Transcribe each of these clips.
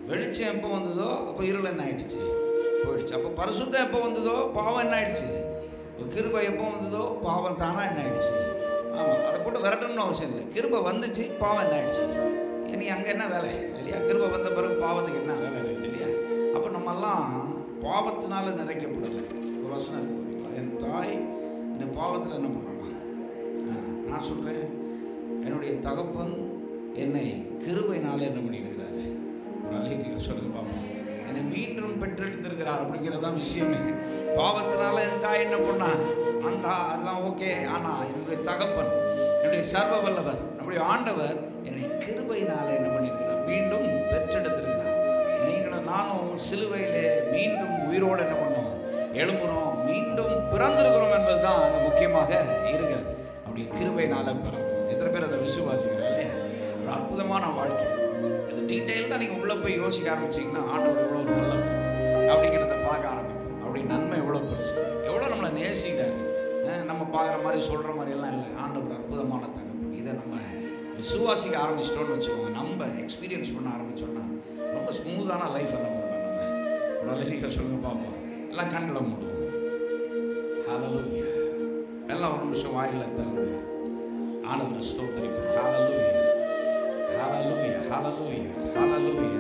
வெளிச்சம் எப்போ வந்ததோ அப்போ இருள் என்ன ஆயிடுச்சு போயிடுச்சு அப்போ பரிசுத்தம் எப்போ வந்ததோ பாவம் என்ன ஆயிடுச்சு இப்போ கிருபை எப்போ வந்ததோ பாவம் தானாக என்ன ஆயிடுச்சு ஆமாம் அதை போட்டு விரட்டணும்னு அவசியம் இல்லை கிருபை வந்துச்சு பாவம் என்ன ஆயிடுச்சு இனி அங்கே என்ன வேலை இல்லையா கிருபை வந்த பிறகு பாவத்துக்கு என்ன வேலை இருக்குது இல்லையா அப்போ நம்மெல்லாம் பாவத்தினால நிறைக்கப்படலை ஒரு வசனம் இருக்கு பார்த்தீங்களா என் தாய் என்னை பாவத்தில் என்ன பண்ணலாம் நான் சொல்கிறேன் என்னுடைய தகப்பன் என்னை கிருபையினால என்ன பண்ணியிருக்கிறாரு ஒரு அழகிய சொல்லுங்க பார்ப்போம் என்னை மீண்டும் பெற்றெடுத்திருக்கிறார் அப்படிங்கிறது தான் விஷயமே பாவத்தினால என் தாய் என்ன பண்ணா அந்த எல்லாம் ஓகே ஆனால் என்னுடைய தகப்பன் என்னுடைய சர்வ வல்லவர் நம்முடைய ஆண்டவர் என்னை கிருபையினால என்ன பண்ணியிருக்கிறார் மீண்டும் பெற்றெடுத்திருக்கிறார் நீங்களும் நானும் சிலுவையிலே மீண்டும் உயிரோடு என்ன பண்ணோம் எழும்புறோம் மீண்டும் பிறந்திருக்கிறோம் என்பது தான் அங்கே முக்கியமாக இருக்கிறது அப்படி கிருபையினால பிறக்கும் எத்தனை பேர் அதை விசுவாசிக்கிறோம் இல்லையா ஒரு அற்புதமான வாழ்க்கை இது டீட்டெயில்டாக நீங்கள் உள்ளே போய் யோசிக்க ஆரம்பிச்சீங்கன்னா ஆண்டவர் எவ்வளோ நல்லவர் அப்படிங்கிறத பார்க்க ஆரம்பிப்போம் அப்படி நன்மை எவ்வளோ பெருசு எவ்வளோ நம்மளை நேசிக்கிறாரு அஹ் நம்ம பார்க்குற மாதிரி சொல்கிற மாதிரியெல்லாம் இல்லை ஆண்டவர் அற்புதமான தகப்பன் இதை நம்ம விசுவாசிக்க ஆரம்பிச்சிட்டோம்னு வச்சுக்கோங்க நம்ம எக்ஸ்பீரியன்ஸ் பண்ண ஆரம்பிச்சோம்னா ரொம்ப ஸ்மூத்தான லைஃப் என்ன பண்ணலாம் நம்ம ஒரு அழகிய சொல்லுங்க பார்ப்போம் எல்லாம் கண்களை மூடுவோம் ஹalleluya எல்லாம் ஒரு நிமிஷம் வாயில திறந்து ஆண்டவரை ஸ்தோத்திரிப்போம் ஹalleluya ஹalleluya ஹalleluya ஹalleluya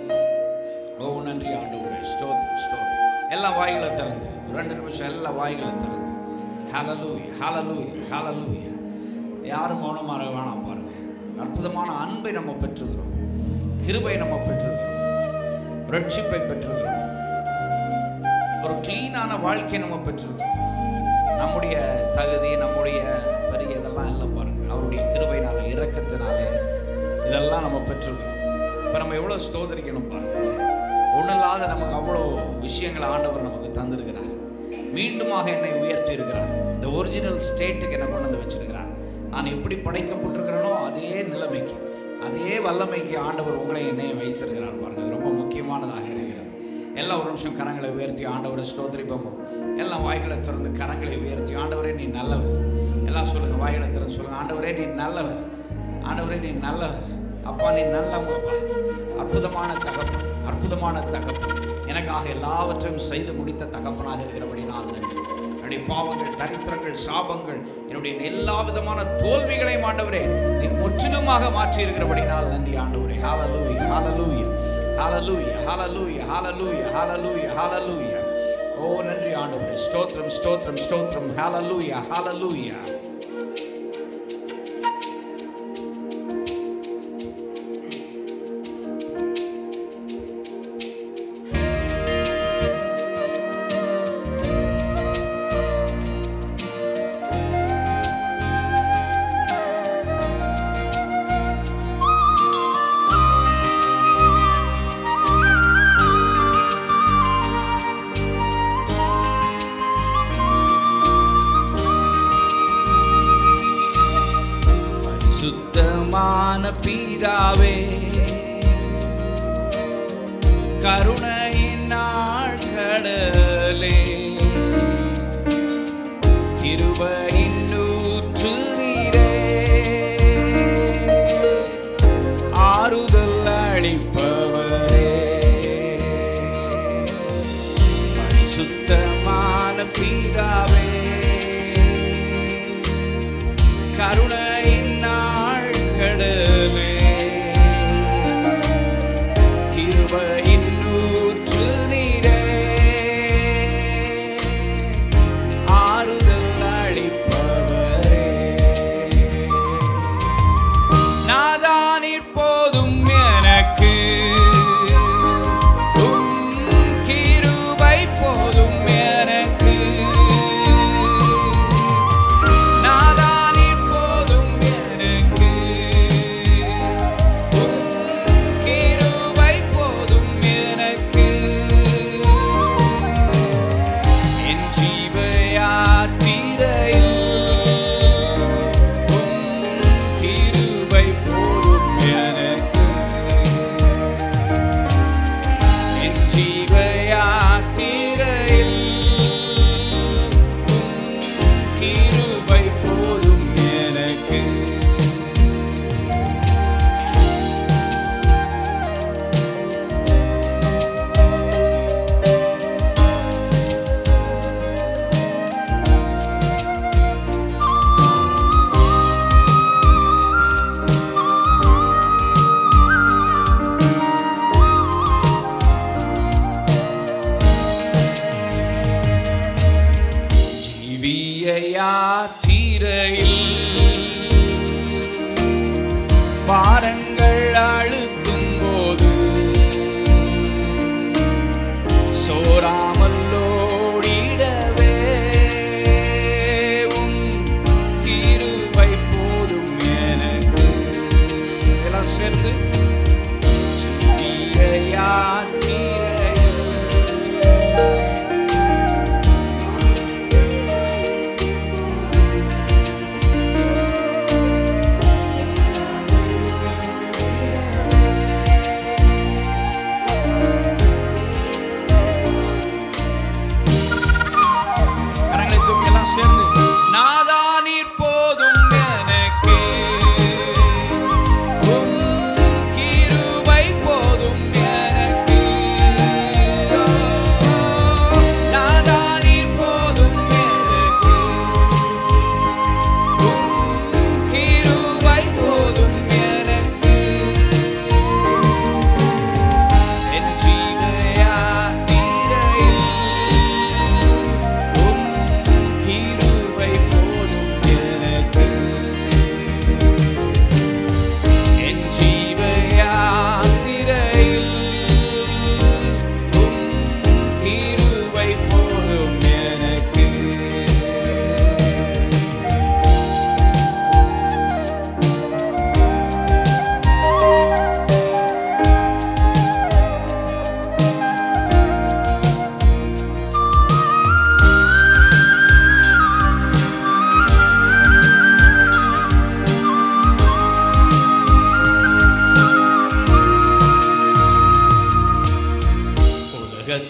ஓ நன்றி ஆண்டவரே ஸ்தோத்திரம் ஸ்தோத்திரம் எல்லாம் வாய்களை திறந்து ரெண்டு நிமிஷம் எல்லாம் வாய்களை திறந்து ஹalleluya ஹalleluya ஹalleluya யாரும் மௌனமாக வேணாம் பாருங்க அற்புதமான அன்பை நம்ம பெற்றுகிறோம் கிருபை நம்ம பெற்றுகிறோம் ரட்சிப்பை பெற்றுகிறோம் ஒரு க்ளீனான வாழ்க்கையை நம்ம பெற்றிருக்கோம் நம்முடைய தகுதி நம்முடைய பெரிய இதெல்லாம் இல்லை பாருங்க அவருடைய கிருபைனால இரக்கத்தினால இதெல்லாம் நம்ம பெற்றிருக்கிறோம் இப்போ நம்ம எவ்வளோ ஸ்தோதரிக்கணும் பாருங்க ஒன்றும் இல்லாத நமக்கு அவ்வளோ விஷயங்களை ஆண்டவர் நமக்கு தந்திருக்கிறார் மீண்டுமாக என்னை உயர்த்தி இருக்கிறார் இந்த ஒரிஜினல் ஸ்டேட்டுக்கு என்ன கொண்டு வந்து வச்சிருக்கிறார் நான் எப்படி படைக்கப்பட்டிருக்கிறேனோ அதே நிலைமைக்கு அதே வல்லமைக்கு ஆண்டவர் உங்களை என்னையும் வைச்சிருக்கிறார் பாருங்க இது ரொம்ப முக்கியமானதாக இருக்கிறது எல்லாம் ஒரு நிமிஷம் கரங்களை உயர்த்தி ஆண்டவரை ஸ்தோத்திரிப்போம் எல்லாம் வாய்களை திறந்து கரங்களை உயர்த்தி ஆண்டவரே நீ நல்லவர் எல்லாம் சொல்லுங்க வாய்களை திறந்து சொல்லுங்க ஆண்டவரே நீ நல்லவர் ஆண்டவரே நீ நல்லவர் அப்பா நீ நல்லவங்கப்பா அற்புதமான தகப்பன் அற்புதமான தகப்பன் எனக்காக எல்லாவற்றையும் செய்து முடித்த தகப்பனாக இருக்கிறபடி நான் நன்றி என்னுடைய பாவங்கள் தரித்திரங்கள் சாபங்கள் என்னுடைய எல்லா விதமான தோல்விகளையும் ஆண்டவரே நீ முற்றிலுமாக மாற்றி இருக்கிறபடி நான் நன்றி ஆண்டவரே ஹalleluya ஹalleluya ஹalleluya ஹalleluya ஹalleluya ஹalleluya ஹalleluya ஓ நன்றி ஆண்டவரே ஸ்தோத்திரம் ஸ்தோத்திரம் ஸ்தோத்திரம் ஹalleluya ஹalleluya சுத்தமான பீதாவே கருணையின் நாட்கடலே கிருபையின் நூற்று நீரே ஆறுதல் அளிப்பவரே சுத்தமான பீதாவே கருணையின் நாள் கடலே கிருபையின் நூறு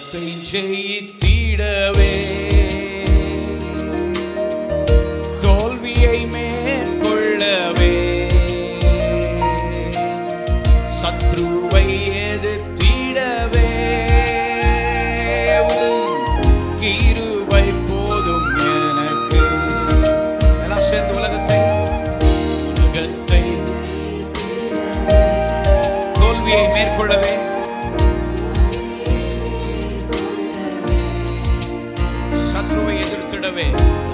உலகத்தை ஜெயித்திடவே தோல்வியை மேற்கொள்ளவே சத்ருவை எதிர்த்திடவே உம் கிருபை போதும் எனக்கு எல்லாம் சேர்ந்து உலகத்தை உலகத்தை தோல்வியை மேற்கொள்ளவே சத்ருவை எதிர்த்திடவே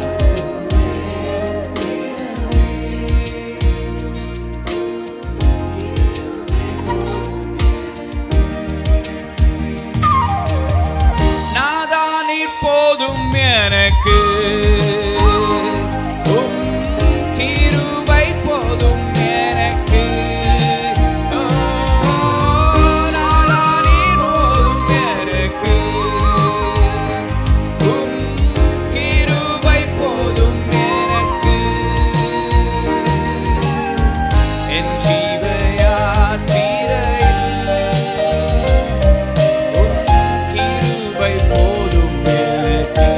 நாதான் இப்போதும் எனக்கு உம் கிருபை போதும் எனக்கு ஓ, நாதான் இப்போதும் எனக்கு உம் கிருபை போதும் எனக்கு என் ஜீவ யாத்திரையில் உம் கிருபை போதும் எனக்கு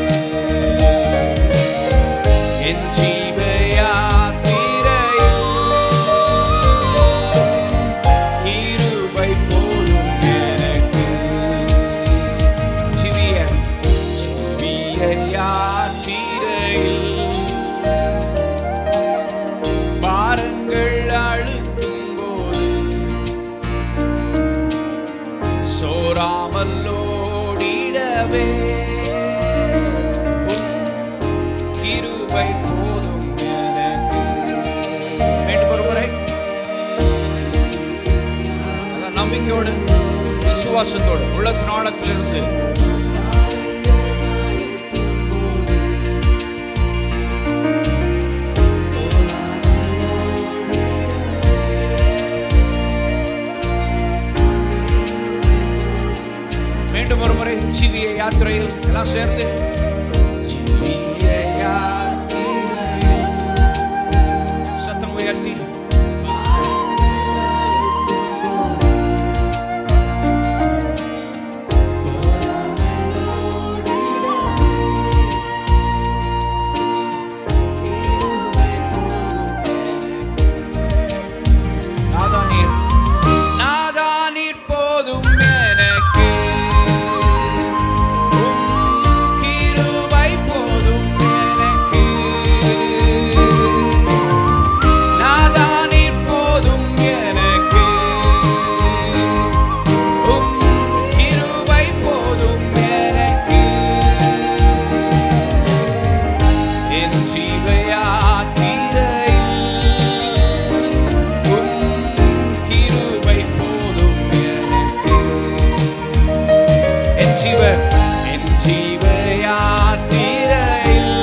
என் ஜீவ யாத்திரையில் கிருபை போதும் எனக்கு ஜீவிய ஜீவிய யாத்திரையில் பாரங்கள் அழுத்தும் போது சோராமல் ஓடிடவே உம் கிருபை போதும் எனக்கு மீண்டும் ஒரு முறை நல்ல நம்பிக்கையோடு விசுவாசத்தோடு உள்ளத்தின் ஆழத்திலிருந்து மீண்டும் ஒரு முறை ஜீவிய யாத்திரையில் எல்லாம் சேர்ந்து ஜீவிய யாத்திரையில் சத்தம் உயர்த்தி நாதானீர் நாதானீர் போதும் எனக்கு உம் கிருபை போதும் எனக்கு நாதானீர் போதும் எனக்கு உம் கிருபை போதும் எனக்கு என் ஜீவ யாத்திரையில் உம் கிருபை போதும் எனக்கு என் ஜீவ என் ஜீவ யாத்திரையில்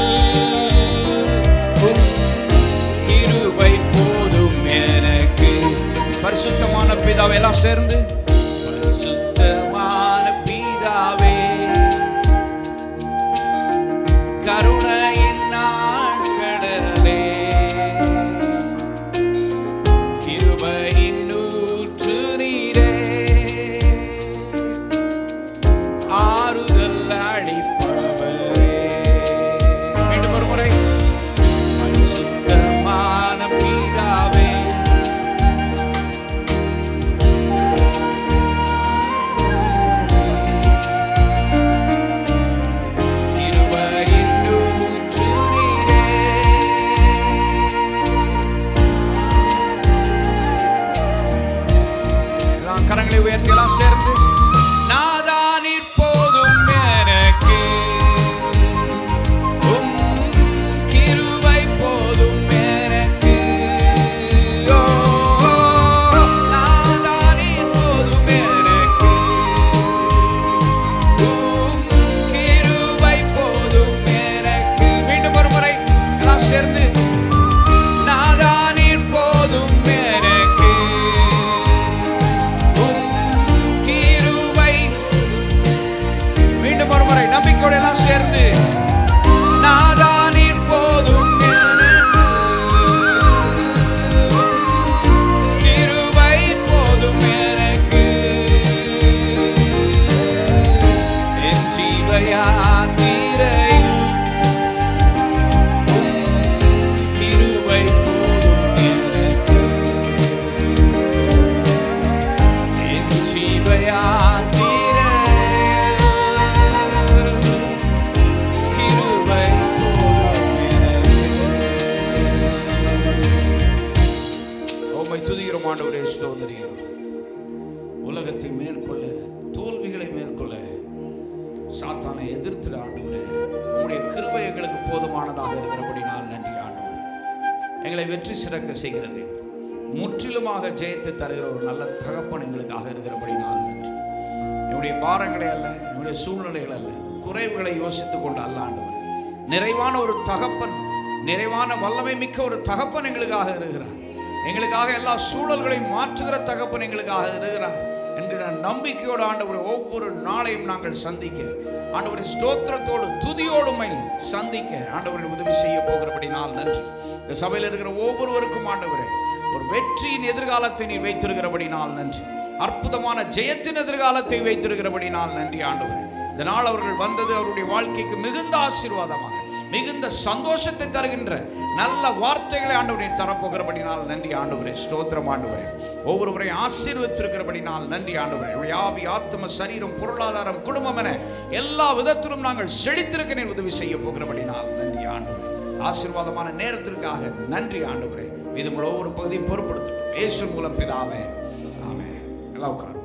உம் கிருபை போதும் எனக்கு பரிசுத்தமான பிதாவை எல்லாம் சேர்ந்து பரிசுத்தமான பிதாவே கருணையின் நாட்கடலே கிருபையின் ஊற்று நீரே ஆறுதல் அளிப்பவரே மீண்டும் ஒரு முறை பரிசுத்தமான பிதாவே கிருபையின் ஊற்று நீரே எல்லாம் கரங்களை உயர்த்தி எல்லாம் சேர்ந்து நாதான் இப்போதும் எனக்கு உம் கிருபை போதும் எனக்கு ஓ, நாதான் இப்போதும் எனக்கு உம் கிருபை போதும் எனக்கு மீண்டும் ஒரு முறை எல்லாம் சேர்ந்து நாதானீர் போதும் எனக்கு உம் கிருபை உலகத்தை மேற்கொள்ள தோல்விகளை மேற்கொள்ள சாத்தானை எதிர்த்துட ஆண்டவரே உங்களுடைய கிருபை எங்களுக்கு போதுமானதாக இருக்கிறபடினால் நன்றி ஆண்டவரே எங்களை வெற்றி சிறக்க செய்கிறது முற்றிலுமாக ஜெயத்தை தருகிற ஒரு நல்ல தகப்பன் எங்களுக்காக இருக்கிறபடினால் நன்றி என்னுடைய பாரங்களை அல்ல என்னுடைய சூழ்நிலைகள் அல்ல குறைவுகளை யோசித்துக் கொண்டு அல்ல ஆண்டவர் நிறைவான ஒரு தகப்பன் நிறைவான வல்லமை மிக்க ஒரு தகப்பன் எங்களுக்காக இருக்கிறார் எங்களுக்காக எல்லா சூழல்களையும் மாற்றுகிற தகப்பன் எங்களுக்காக இருக்கிறார் என்கிற நம்பிக்கையோடு ஆண்டவரை ஒவ்வொரு நாளையும் நாங்கள் சந்திக்க ஆண்டவரை ஸ்தோத்திரத்தோடு துதியோடுமை சந்திக்க ஆண்டவரை உதவி செய்ய போகிறபடினால் நன்றி இந்த சபையில் இருக்கிற ஒவ்வொருவருக்கும் ஆண்டவரே ஒரு வெற்றியின் எதிர்காலத்தை நீர் வைத்திருக்கிறபடினால் நன்றி அற்புதமான ஜெயத்தின் எதிர்காலத்தை வைத்திருக்கிறபடினால் நன்றி ஆண்டவரே இந்த நாள் அவர்கள் வந்தது அவருடைய வாழ்க்கைக்கு மிகுந்த ஆசீர்வாதமாக மிகுந்த சந்தோஷத்தை தருகின்ற நல்ல வார்த்தைகளை ஆண்டவரே தரப்போகிறபடினால் நன்றி ஆண்டவரே ஸ்தோத்திரம் ஆண்டவரே ஒவ்வொருவரையும் ஆசீர்வத்திருக்கிறபடினால் நன்றி ஆண்டவரே உடைய ஆவி ஆத்ம சரீரம் பொருளாதாரம் குடும்பம் என எல்லா விதத்திலும் நாங்கள் செழித்திருக்க நீர் உதவி செய்ய போகிறபடினால் நன்றி ஆண்டவரே ஆசீர்வாதமான நேரத்திற்காக நன்றி ஆண்டவரே இது ஒவ்வொரு பகுதியும் பொறுப்படுத்தும் இயேசு மூலம் பிதாவே ஆமென் எல்லாம் உட்காரும்